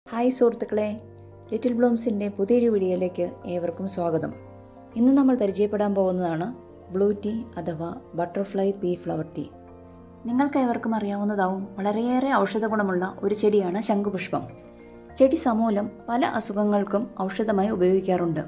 hi സുഹൃത്തുക്കളെ little ബ്ലൂംസിൻ്റെ പുതിയൊരു വീഡിയോയിലേക്ക് ഏവർക്കും സ്വാഗതം ഇന്ന് നമ്മൾ പരിചയപ്പെടാൻ പോകുന്നതാണ് ബ്ലൂ ടീ അഥവാ ബട്ടർഫ്ലൈ പീ ഫ്ലവർ ടീ നിങ്ങൾക്ക് ഏവർക്കും അറിയാവുന്നതാവും വളരെയേറെ ഔഷധ ഗുണമുള്ള ഒരു ചെടിയാണ് ശംഖുപുഷ്പം ചെടി സമൂലം പല അസുഖങ്ങൾക്കും ഔഷധമായി ഉപയോഗിക്കാറുണ്ട്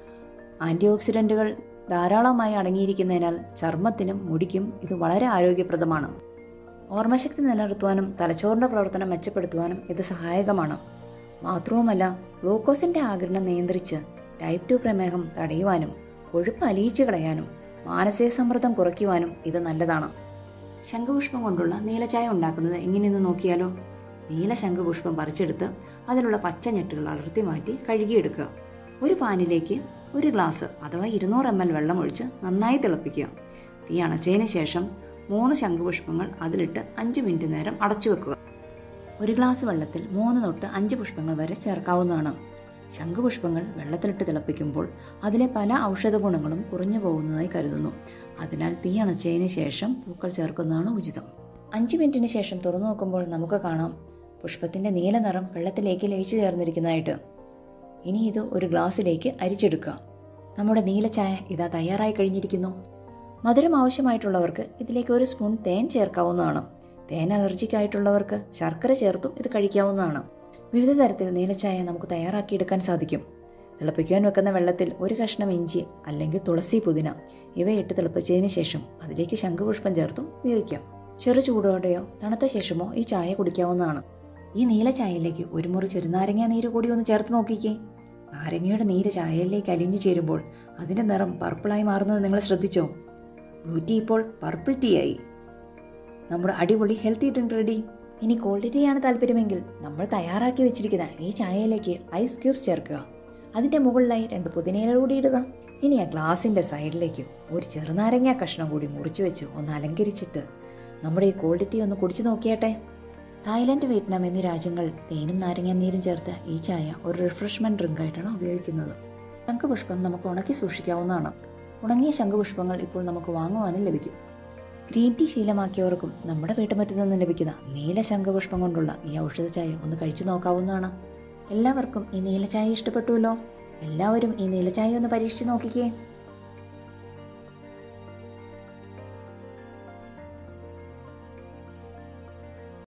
ആൻറ്റി ഓക്സിഡൻറ്റുകൾ ധാരാളമായി അടങ്ങിയിരിക്കുന്നതിനാൽ ചർമ്മത്തിനും മുടിക്കും ഇത് വളരെ ആരോഗ്യപ്രദമാണ് ഓർമ്മശക്തി നിലനിർത്തുവാനും തലച്ചോറിൻ്റെ പ്രവർത്തനം മെച്ചപ്പെടുത്തുവാനും ഇത് സഹായകമാണ് മാത്രവുമല്ല ഗ്ലൂക്കോസിൻ്റെ ആഗിരണം നിയന്ത്രിച്ച് ടൈപ്പ് ടു പ്രമേഹം തടയുവാനും കൊഴുപ്പ് അലിയിച്ചു കളയാനും മാനസിക സമ്മർദ്ദം കുറയ്ക്കുവാനും ഇത് നല്ലതാണ് ശംഖുപുഷ്പം കൊണ്ടുള്ള നീലച്ചായ ഉണ്ടാക്കുന്നത് എങ്ങനെയെന്ന് നോക്കിയാലോ നീല ശംഖുപുഷ്പം പറിച്ചെടുത്ത് അതിലുള്ള പച്ച ഞെട്ടുകൾ അടർത്തി മാറ്റി കഴുകിയെടുക്കുക ഒരു പാനിലേക്ക് ഒരു ഗ്ലാസ് അഥവാ ഇരുന്നൂറ് എം എൽ വെള്ളം ഒഴിച്ച് നന്നായി തിളപ്പിക്കുക തീ അണച്ചതിന് ശേഷം മൂന്ന് ശംഖുപുഷ്പങ്ങൾ അതിലിട്ട് അഞ്ച് മിനിറ്റ് നേരം അടച്ചു വെക്കുക ഒരു ഗ്ലാസ് വെള്ളത്തിൽ മൂന്ന് തൊട്ട് അഞ്ച് പുഷ്പങ്ങൾ വരെ ചേർക്കാവുന്നതാണ് ശംഖുപുഷ്പങ്ങൾ വെള്ളത്തിലിട്ട് തിളപ്പിക്കുമ്പോൾ അതിലെ പല ഔഷധ ഗുണങ്ങളും കുറഞ്ഞു പോകുന്നതായി കരുതുന്നു അതിനാൽ തീ അണച്ചതിന് ശേഷം പൂക്കൾ ചേർക്കുന്നതാണ് ഉചിതം അഞ്ച് മിനിറ്റിന് ശേഷം തുറന്നു നോക്കുമ്പോൾ നമുക്ക് കാണാം പുഷ്പത്തിൻ്റെ നീല നിറം വെള്ളത്തിലേക്ക് ലയിച്ചു ചേർന്നിരിക്കുന്നതായിട്ട് ഇനി ഇത് ഒരു ഗ്ലാസ്സിലേക്ക് അരിച്ചെടുക്കുക നമ്മുടെ നീല ചായ ഇതാ തയ്യാറായി കഴിഞ്ഞിരിക്കുന്നു മധുരം ആവശ്യമായിട്ടുള്ളവർക്ക് ഇതിലേക്ക് ഒരു സ്പൂൺ തേൻ ചേർക്കാവുന്നതാണ് തേൻ അലർജിക്ക് ആയിട്ടുള്ളവർക്ക് ശർക്കര ചേർത്തും ഇത് കഴിക്കാവുന്നതാണ് വിവിധ തരത്തിൽ നീലച്ചായ നമുക്ക് തയ്യാറാക്കിയെടുക്കാൻ സാധിക്കും തിളപ്പിക്കുവാൻ വെക്കുന്ന വെള്ളത്തിൽ ഒരു കഷ്ണം ഇഞ്ചി അല്ലെങ്കിൽ തുളസി പുതിന ഇവയിട്ട് തിളപ്പിച്ചതിന് ശേഷം അതിലേക്ക് ശംഖുപുഷ്പം ചേർത്തും ഉപയോഗിക്കാം ചെറു ചൂടോടെയോ തണുത്ത ശേഷമോ ഈ ചായ കുടിക്കാവുന്നതാണ് ഈ നീല ചായയിലേക്ക് ഒരു മുറി ചെറുനാരങ്ങ നീര് കൂടി ഒന്ന് ചേർത്ത് നോക്കിക്കേ നാരങ്ങയുടെ നീര് ചായയിലേക്ക് അലിഞ്ഞു ചേരുമ്പോൾ അതിൻ്റെ നിറം പർപ്പിളായി മാറുന്നത് നിങ്ങൾ ശ്രദ്ധിച്ചോ ബ്ലൂ ടീ ഇപ്പോൾ പർപ്പിൾ ടീ ആയി നമ്മുടെ അടിപൊളി ഹെൽത്തി ഡ്രിങ്ക് റെഡി ഇനി കോൾഡ് ടീ ആണ് താല്പര്യമെങ്കിൽ നമ്മൾ തയ്യാറാക്കി വെച്ചിരിക്കുന്ന ഈ ചായയിലേക്ക് ഐസ് ക്യൂബ്സ് ചേർക്കുക അതിൻ്റെ മുകളിലായി രണ്ട് പുതിനയില കൂടി ഇടുക ഇനി ആ ഗ്ലാസിൻ്റെ സൈഡിലേക്ക് ഒരു ചെറുനാരങ്ങ കഷ്ണം കൂടി മുറിച്ചു വെച്ച് ഒന്ന് അലങ്കരിച്ചിട്ട് നമ്മുടെ ഈ കോൾഡ് ടീ ഒന്ന് കുടിച്ചു നോക്കിയാട്ടെ തായ്ലൻഡ് വിയറ്റ്നാം എന്നീ രാജ്യങ്ങൾ തേനും നാരങ്ങ നീരും ചേർത്ത് ഈ ചായ ഒരു റിഫ്രഷ്മെൻറ്റ് ഡ്രിങ്കായിട്ടാണ് ഉപയോഗിക്കുന്നത് ശംഖുപുഷ്പം നമുക്ക് ഉണക്കി സൂക്ഷിക്കാവുന്നതാണ് ഉണങ്ങിയ ശംഖുപുഷ്പങ്ങൾ ഇപ്പോൾ നമുക്ക് വാങ്ങുവാനും ലഭിക്കും ഗ്രീൻ ടീ ശീലമാക്കിയവർക്കും നമ്മുടെ വീട്ടുമറ്റത്തു നിന്ന് ലഭിക്കുന്ന നീല ശംഖുപുഷ്പം കൊണ്ടുള്ള ഈ ഔഷധ ചായ ഒന്ന് കഴിച്ചു നോക്കാവുന്നതാണ് എല്ലാവർക്കും ഈ നീല ചായ ഇഷ്ടപ്പെട്ടുവല്ലോ എല്ലാവരും ഈ നീല ചായ ഒന്ന് പരീക്ഷിച്ച് നോക്കിക്കേ